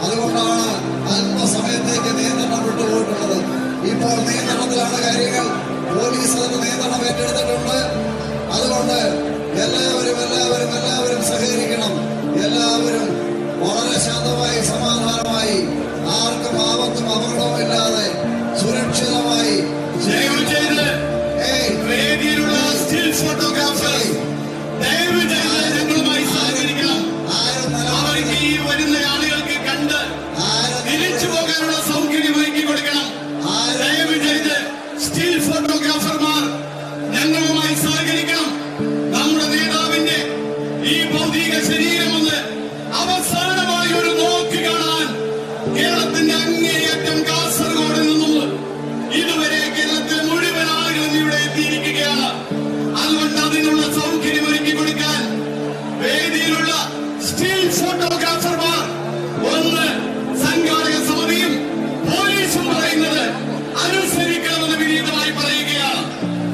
അതുകൊണ്ടാണ് അല്പസമയത്തേക്ക് നിയന്ത്രണം വിട്ടുപോയിട്ടുള്ളത് ഇപ്പോൾ നിയന്ത്രണത്തിലാണ് കാര്യങ്ങൾ പോലീസ് അതിന് നിയന്ത്രണം ഏറ്റെടുത്തിട്ടുണ്ട് അതുകൊണ്ട് എല്ലാവരും എല്ലാവരും എല്ലാവരും സഹകരിക്കണം എല്ലാവരും വളരെ ശാന്തമായി സമാധാനമായി ആർക്കും ആപത്തും അപകടവും ഇല്ലാതെ സുരക്ഷിതമായി ദയവ് ചെയ്ത് ഏയ് വേദിയിലുള്ള സ്റ്റിൽ ഫോട്ടോഗ്രാഫേഴ്സ് ദയവ് ചെയ്ത് ഞങ്ങളുമായി സഹകരിക്കണം ആരും അവർക്ക് ഈ വരുന്ന ആളുകൾക്ക് കണ്ട് ആരും തിരിച്ചു പോകാനുള്ള സൗകര്യം ഒരുക്കി കൊടുക്കണം ദയവ് ചെയ്ത് സ്റ്റിൽ ഫോട്ടോഗ്രാഫർമാർ ഞങ്ങളുമായി സഹകരിക്കണം നമ്മുടെ നേതാവിന്റെ ഈ ഭൗതിക ശരീരമൊന്ന് അവസാനമായി ഒരു നോക്ക് കാണാൻ കേരളത്തിന്റെ അങ്ങേയറ്റം കാസർഗോഡ് നിന്നും ഇതുവരെ കേരളത്തിലെ മുഴുവൻ ആളുകളും ഇവിടെ എത്തിയിരിക്കുകയാണ് അതുകൊണ്ട് അതിനുള്ള സൗകര്യം ഒരുക്കി കൊടുക്കാൻ വേദിയിലുള്ള സ്റ്റിൽ ഫോട്ടോഗ്രാഫർമാർ ഒന്ന് സംഘാടക സമിതിയും പോലീസും പറയുന്നത് അനുസരിക്കണമെന്ന് വിനീതമായി പറയുകയാണ്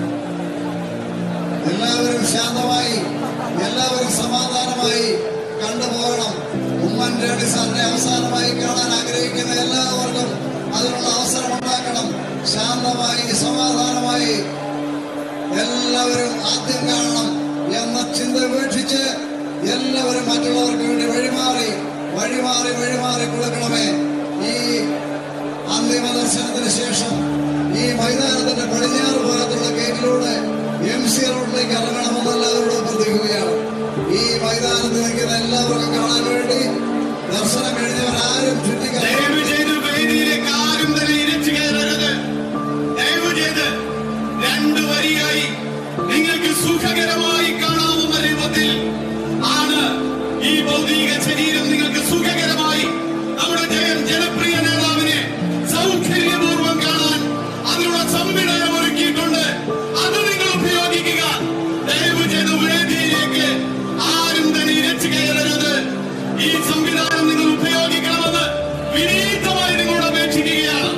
എല്ലാവരും ശാന്തമായി എല്ലാവരും സമാധാനമായി കണ്ടുപോകണം ഉമ്മൻചാണ്ടി സാറിനെ അവസാനമായി കാണാൻ ആഗ്രഹിക്കുന്ന എല്ലാവർക്കും അതിനുള്ള അവസരം ഉണ്ടാക്കണം ശാന്തമായി സമാധാനമായി എല്ലാവരും ആദ്യം കാണണം എന്ന ചിന്ത ഉപേക്ഷിച്ച് എല്ലാവരും മറ്റുള്ളവർക്ക് വേണ്ടി വഴിമാറി വഴിമാറി വഴിമാറി കൊടുക്കണമേ ഈ അന്തിമ ദർശനത്തിന് ശേഷം ഈ മൈതാനത്തിന്റെ പടിഞ്ഞാറ് ഭാഗത്തുള്ള ഗേറ്റിലൂടെ എം സി റോഡിലേക്ക് ഇറങ്ങണമെന്ന് എല്ലാവരോടും അഭ്യർത്ഥിക്കുകയാണ് ഈ മൈതാനത്ത് നിൽക്കുന്ന എല്ലാവർക്കും കാണാൻ വേണ്ടി ദർശനം കഴിഞ്ഞവരാരും ചുറ്റിക്കാൻ ദയവ് ചെയ്ത് വേദിയിലേക്ക് ആരും തന്നെ ഇരച്ചു കയറരുത് ദയവ് ചെയ്ത് രണ്ടു വരിയായി നിങ്ങൾക്ക് സുഖകരമായി കാണാവുന്ന രൂപത്തിൽ ആണ് ഈ ഭൗതിക ശരീരം നിങ്ങൾക്ക് സുഖകരമായി നമ്മുടെ ജയം ജനപ്രിയ നേതാവിനെ സൗകര്യപൂർവ്വം കാണാൻ അതിനുള്ള സംവിധാനം ഒരുക്കിയിട്ടുണ്ട് അത് നിങ്ങൾ ഉപയോഗിക്കുക ദയവ് ചെയ്ത് വേദിയിലേക്ക് ആരും തന്നെ ഇരച്ചു കയറരുത് ഈ സംവിധാനം നിങ്ങൾ ഉപയോഗിക്കണമെന്ന് വിനീതമായി നിങ്ങളോട് അപേക്ഷിക്കുകയാണ്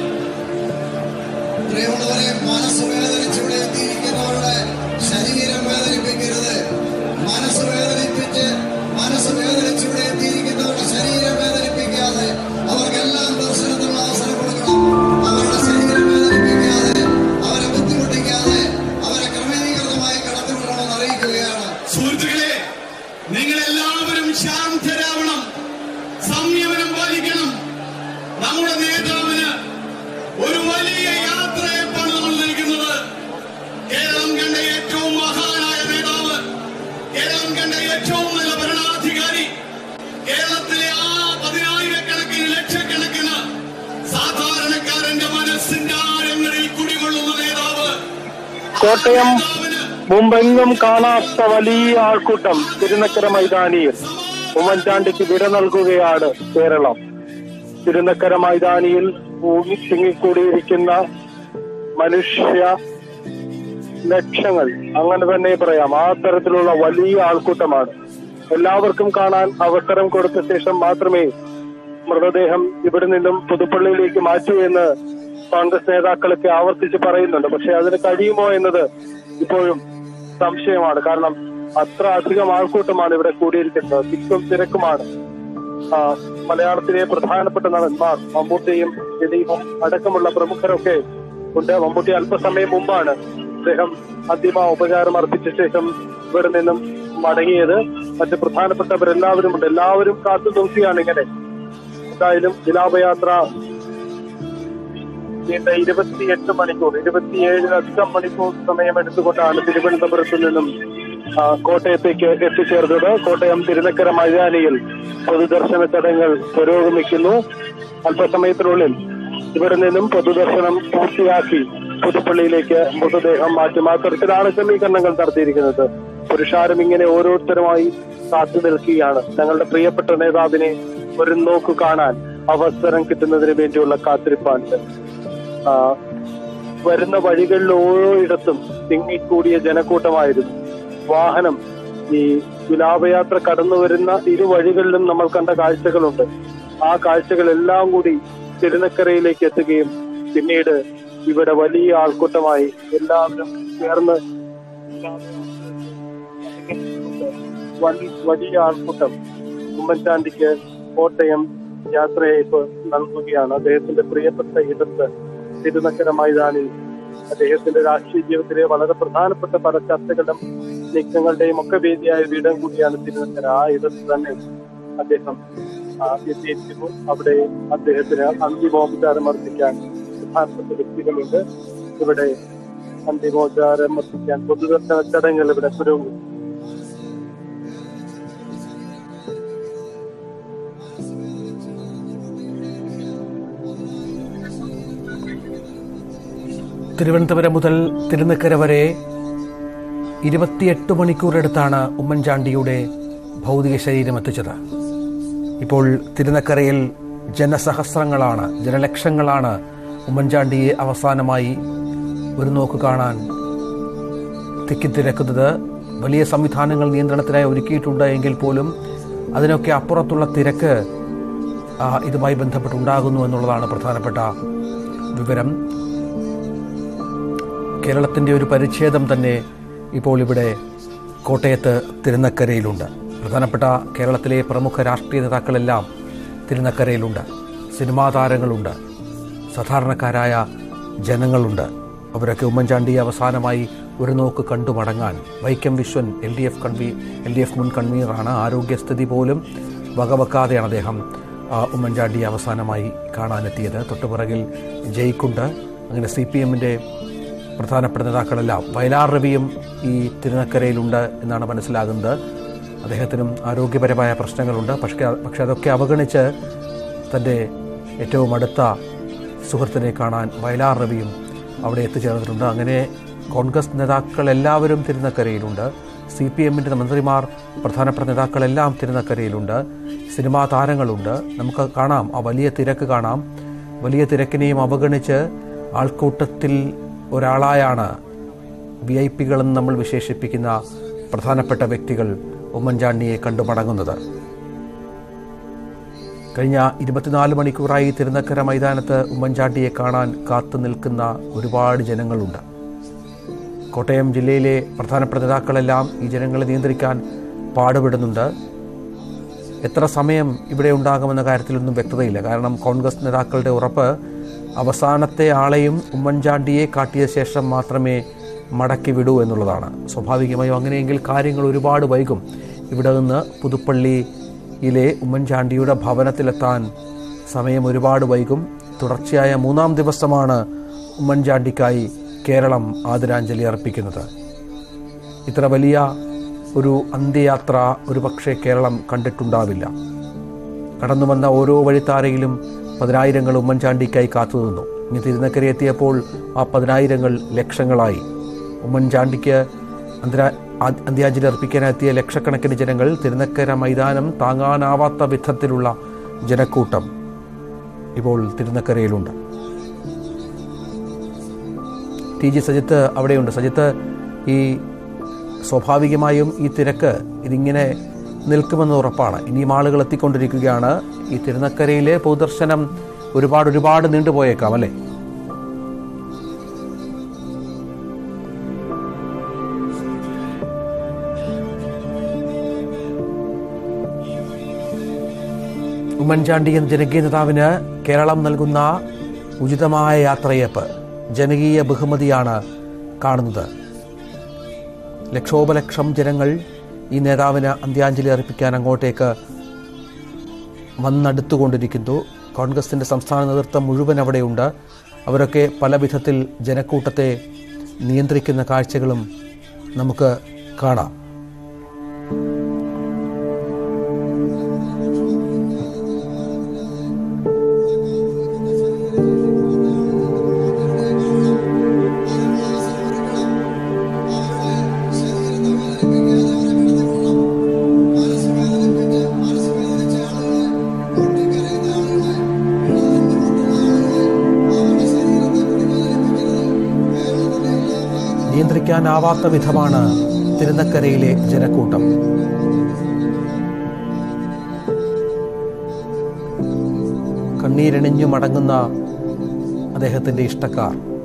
പ്രിയമുള്ളവരെ മനസ്സ് വേദനിച്ചിവിടെ എത്തിയിരിക്കുന്നവരുടെ ശരീരം വേദനിപ്പിക്കരുത് മനസ്സ് വേദനിപ്പിച്ച് മനസ്സ് വേദനിച്ചിവിടെ എത്തിയിരിക്കുന്നവരുടെ ശരീരം വേദനിപ്പിക്കാതെ അവർക്കെല്ലാം ദർശനത്തിനുള്ള അവസരം കൊടുക്കണം അവരുടെ ശരീരം വേദനിപ്പിക്കാതെ അവരെ ബുദ്ധിമുട്ടിക്കാതെ അവരെ ക്രമീകൃതമായി കടത്തിവിടണമെന്ന് അറിയിക്കുകയാണ് സുഹൃത്തുക്കളെ നിങ്ങൾ എല്ലാവരും ശാന്തരാവണം സംയമനം പാലിക്കണം നമ്മുടെ നേതാവിന് ഒരു വലിയ യാത്രയപ്പാണ് നമ്മൾ നൽകുന്നത് കേരളം കണ്ട ഏറ്റവും മഹാനായ നേതാവ് കേരളം കണ്ട ഏറ്റവും നല്ല ഭരണാധികാരി കേരളത്തിലെ ആ പതിനായിരക്കണക്കിന് ലക്ഷക്കണക്കിന് സാധാരണക്കാരന്റെ മനസ്സിന്റെ ആഴങ്ങളിൽ കുടികൊള്ളുന്ന നേതാവ് ആ കോട്ടയം നേതാവിന് മുമ്പെങ്ങും കാണാത്ത വലിയ ആൾക്കൂട്ടം തിരുനക്കര മൈതാനിയിൽ ഉമ്മൻചാണ്ടിക്ക് വിട നൽകുകയാണ് കേരളം തിരുനക്കര മൈതാനിയിൽ ഊങ്ങി തിങ്ങിക്കൂടിയിരിക്കുന്ന മനുഷ്യ ലക്ഷങ്ങൾ അങ്ങനെ തന്നെ പറയാം ആ തരത്തിലുള്ള വലിയ ആൾക്കൂട്ടമാണ് എല്ലാവർക്കും കാണാൻ അവസരം കൊടുത്ത ശേഷം മാത്രമേ മൃതദേഹം ഇവിടെ നിന്നും പുതുപ്പള്ളിയിലേക്ക് മാറ്റൂ എന്ന് കോൺഗ്രസ് നേതാക്കളൊക്കെ ആവർത്തിച്ച് പറയുന്നുണ്ട് പക്ഷെ അതിന് കഴിയുമോ എന്നത് ഇപ്പോഴും സംശയമാണ് കാരണം അത്ര അധികം ആൾക്കൂട്ടമാണ് ഇവിടെ കൂടിയിരിക്കുന്നത് തിക്കും തിരക്കുമാണ് ആ, മലയാളത്തിലെ പ്രധാനപ്പെട്ട നടന്മാർ മമ്മൂട്ടിയും ദിലീപും അടക്കമുള്ള പ്രമുഖരൊക്കെ ഉണ്ട് മമ്മൂട്ടി അല്പസമയം മുമ്പാണ് അദ്ദേഹം അന്തിമ ഉപചാരം അർപ്പിച്ച ശേഷം ഇവിടെ നിന്നും മടങ്ങിയത് മറ്റ് പ്രധാനപ്പെട്ടവരെല്ലാവരും ഉണ്ട് എല്ലാവരും കാത്തു നോക്കിയാണ് ഇങ്ങനെ എന്തായാലും വിലാപയാത്ര നീണ്ട ഇരുപത്തിയെട്ട് മണിക്കൂർ ഇരുപത്തിയേഴിലധികം മണിക്കൂർ സമയം എടുത്തുകൊണ്ടാണ് തിരുവനന്തപുരത്ത് നിന്നും ആ, കോട്ടയത്തേക്ക് എത്തിച്ചേർന്നത് കോട്ടയം തിരുനക്കര മൈതാനിയിൽ പൊതുദർശന ചടങ്ങുകൾ പുരോഗമിക്കുന്നു അല്പസമയത്തിനുള്ളിൽ ഇവിടെ നിന്നും പൊതുദർശനം പൂർത്തിയാക്കി പുതുപ്പള്ളിയിലേക്ക് മൃതദേഹം മാറ്റും ആ തരത്തിലാണ് ക്രമീകരണങ്ങൾ നടത്തിയിരിക്കുന്നത് പുരുഷാരം ഇങ്ങനെ ഓരോരുത്തരുമായി കാത്തു നിൽക്കുകയാണ് ഞങ്ങളുടെ പ്രിയപ്പെട്ട നേതാവിനെ ഒരു നോക്ക് കാണാൻ അവസരം കിട്ടുന്നതിന് വേണ്ടിയുള്ള കാത്തിരിപ്പാണ് ആ, വരുന്ന വഴികളിൽ ഓരോയിടത്തും തിങ്ങിക്കൂടിയ ജനക്കൂട്ടമായിരുന്നു വാഹനം ഈ വിലാപയാത്ര കടന്നു വരുന്ന ഇരു വഴികളിലും നമ്മൾ കണ്ട കാഴ്ചകളുണ്ട് ആ കാഴ്ചകളെല്ലാം കൂടി തിരുനക്കരയിലേക്ക് എത്തുകയും പിന്നീട് ഇവിടെ വലിയ ആൾക്കൂട്ടമായി എല്ലാവരും ചേർന്ന് വലി- വലിയ ആൾക്കൂട്ടം ഉമ്മൻചാണ്ടിക്ക് കോട്ടയം യാത്രയയപ്പ് നൽകുകയാണ് അദ്ദേഹത്തിന്റെ പ്രിയപ്പെട്ട ഇടത്ത് തിരുനക്കര മൈതാനിൽ അദ്ദേഹത്തിന്റെ രാഷ്ട്രീയ ജീവിതത്തിലെ വളരെ പ്രധാനപ്പെട്ട പല ചർച്ചകളും നീക്കങ്ങളുടെയും ഒക്കെ വേദിയായ വീടും കൂടിയാണ് തിരുനക്കര ആ ഇടത്ത് തന്നെ അദ്ദേഹം ആ, എത്തിയിരിക്കുന്നു അവിടെ അദ്ദേഹത്തിന് അന്തിമോപചാരം അർപ്പിക്കാൻ പ്രധാനപ്പെട്ട വ്യക്തികളുണ്ട് ഇവിടെ അന്തിമോപചാരം അർപ്പിക്കാൻ പൊതുദർശന ചടങ്ങുകൾ ഇവിടെ പുരോഗമിക്കുന്നു തിരുവനന്തപുരം മുതൽ തിരുനക്കര വരെ ഇരുപത്തിയെട്ട് മണിക്കൂറെടുത്താണ് ഉമ്മൻചാണ്ടിയുടെ ഭൗതിക ശരീരം എത്തിച്ചത് ഇപ്പോൾ തിരുനക്കരയിൽ ജനസഹസ്രങ്ങളാണ് ജനലക്ഷങ്ങളാണ് ഉമ്മൻചാണ്ടിയെ അവസാനമായി ഒരു നോക്ക് കാണാൻ തിക്കിത്തിരക്കുന്നത് വലിയ സംവിധാനങ്ങൾ നിയന്ത്രണത്തിനായി ഒരുക്കിയിട്ടുണ്ട് എങ്കിൽ പോലും അതിനൊക്കെ അപ്പുറത്തുള്ള തിരക്ക് ആ, ഇതുമായി ബന്ധപ്പെട്ടുണ്ടാകുന്നു എന്നുള്ളതാണ് പ്രധാനപ്പെട്ട വിവരം കേരളത്തിൻ്റെ ഒരു പരിച്ഛേദം തന്നെ ഇപ്പോൾ ഇവിടെ കോട്ടയത്ത് തിരുനക്കരയിലുണ്ട് പ്രധാനപ്പെട്ട കേരളത്തിലെ പ്രമുഖ രാഷ്ട്രീയ നേതാക്കളെല്ലാം തിരുനക്കരയിലുണ്ട് സിനിമാ താരങ്ങളുണ്ട് സാധാരണക്കാരായ ജനങ്ങളുണ്ട് അവരൊക്കെ ഉമ്മൻചാണ്ടി അവസാനമായി ഒരു നോക്ക് കണ്ടു മടങ്ങാൻ Vaikom Viswan L D F കൺവീ എൽ ഡി എഫ് മുൻ കൺവീനറാണ് ആരോഗ്യസ്ഥിതി പോലും വകവെക്കാതെയാണ് അദ്ദേഹം ആ, ഉമ്മൻചാണ്ടിയെ അവസാനമായി കാണാനെത്തിയത് തൊട്ടുപിറകിൽ ജയിക്കുണ്ട് അങ്ങനെ സി പി എമ്മിൻ്റെ പ്രധാനപ്പെട്ട നേതാക്കളെല്ലാം വയലാർ രവിയും ഈ തിരുനക്കരയിലുണ്ട് എന്നാണ് മനസ്സിലാകുന്നത് അദ്ദേഹത്തിനും ആരോഗ്യപരമായ പ്രശ്നങ്ങളുണ്ട് പക്ഷേ പക്ഷെ അതൊക്കെ അവഗണിച്ച് തൻ്റെ ഏറ്റവും അടുത്ത സുഹൃത്തിനെ കാണാൻ വയലാർ രവിയും അവിടെ എത്തിച്ചേർന്നിട്ടുണ്ട് അങ്ങനെ കോൺഗ്രസ് നേതാക്കൾ എല്ലാവരും തിരുനക്കരയിലുണ്ട് സി പി എമ്മിൻ്റെ മന്ത്രിമാർ പ്രധാനപ്പെട്ട നേതാക്കളെല്ലാം തിരുനക്കരയിലുണ്ട് സിനിമാ താരങ്ങളുണ്ട് നമുക്ക് കാണാം ആ വലിയ തിരക്ക് കാണാം വലിയ തിരക്കിനെയും അവഗണിച്ച് ആൾക്കൂട്ടത്തിൽ ഒരാളായാണ് വി ഐ പികളെന്ന് നമ്മൾ വിശേഷിപ്പിക്കുന്ന പ്രധാനപ്പെട്ട വ്യക്തികൾ ഉമ്മൻചാണ്ടിയെ കണ്ടു മടങ്ങുന്നത് കഴിഞ്ഞ ഇരുപത്തിനാല് മണിക്കൂറായി തിരുനക്കര മൈതാനത്ത് ഉമ്മൻചാണ്ടിയെ കാണാൻ കാത്തു നിൽക്കുന്ന ഒരുപാട് ജനങ്ങളുണ്ട് കോട്ടയം ജില്ലയിലെ പ്രധാനപ്പെട്ട നേതാക്കളെല്ലാം ഈ ജനങ്ങളെ നിയന്ത്രിക്കാൻ പാടുപെടുന്നുണ്ട് എത്ര സമയം ഇവിടെ ഉണ്ടാകുമെന്ന കാര്യത്തിലൊന്നും വ്യക്തതയില്ല കാരണം കോൺഗ്രസ് നേതാക്കളുടെ ഉറപ്പ് അവസാനത്തെ ആളെയും ഉമ്മൻചാണ്ടിയെ കാട്ടിയ ശേഷം മാത്രമേ മടക്കി വിടൂ എന്നുള്ളതാണ് സ്വാഭാവികമായും അങ്ങനെയെങ്കിൽ കാര്യങ്ങൾ ഒരുപാട് വൈകും ഇവിടെ നിന്ന് പുതുപ്പള്ളിയിലെ ഉമ്മൻചാണ്ടിയുടെ ഭവനത്തിലെത്താൻ സമയം ഒരുപാട് വൈകും തുടർച്ചയായ മൂന്നാം ദിവസമാണ് ഉമ്മൻചാണ്ടിക്കായി കേരളം ആദരാഞ്ജലി അർപ്പിക്കുന്നത് ഇത്ര വലിയ ഒരു അന്ത്യയാത്ര ഒരു പക്ഷേ കേരളം കണ്ടിട്ടുണ്ടാവില്ല കടന്നു വന്ന ഓരോ വഴിത്താരയിലും പതിനായിരങ്ങൾ ഉമ്മൻചാണ്ടിക്കായി കാത്തുനിന്നു ഇനി തിരുനക്കര എത്തിയപ്പോൾ ആ പതിനായിരങ്ങൾ ലക്ഷങ്ങളായി ഉമ്മൻചാണ്ടിക്ക് അന്തരാ ആ- അന്ത്യാഞ്ജലി അർപ്പിക്കാനെത്തിയ ലക്ഷക്കണക്കിന് ജനങ്ങൾ തിരുനക്കര മൈതാനം താങ്ങാനാവാത്ത വിധത്തിലുള്ള ജനക്കൂട്ടം ഇപ്പോൾ തിരുനക്കരയിലുണ്ട് ടി ജി സജിത്ത് അവിടെയുണ്ട് സജിത്ത് ഈ സ്വാഭാവികമായും ഈ തിരക്ക് ഇതിങ്ങനെ നിൽക്കുമെന്ന് ഉറപ്പാണ് ഇനിയും ആളുകൾ എത്തിക്കൊണ്ടിരിക്കുകയാണ് ഈ തിരുനക്കരയിലെ പൊതുദർശനം ഒരുപാട് ഒരുപാട് നീണ്ടുപോയേക്കാം അല്ലേ ഉമ്മൻചാണ്ടി എന്ന ജനകീയ നേതാവിന് കേരളം നൽകുന്ന ഉചിതമായ യാത്രയപ്പ് ജനകീയ ബഹുമതിയാണ് കാണുന്നത് ലക്ഷോപലക്ഷം ജനങ്ങൾ ഈ നേതാവിന് അന്ത്യാഞ്ജലി അർപ്പിക്കാൻ അങ്ങോട്ടേക്ക് വന്നടുത്തുകൊണ്ടിരിക്കുന്നു കോൺഗ്രസിൻ്റെ സംസ്ഥാന നേതൃത്വം മുഴുവൻ അവിടെയുണ്ട് അവരൊക്കെ പല വിധത്തിൽ ജനക്കൂട്ടത്തെ നിയന്ത്രിക്കുന്ന കാഴ്ചകളും നമുക്ക് കാണാം നിയന്ത്രിക്കാനാവാത്ത വിധമാണ് തിരുനക്കരയിലെ ജനക്കൂട്ടം കണ്ണീരണിഞ്ഞു മടങ്ങുന്ന അദ്ദേഹത്തിൻ്റെ ഇഷ്ടക്കാർ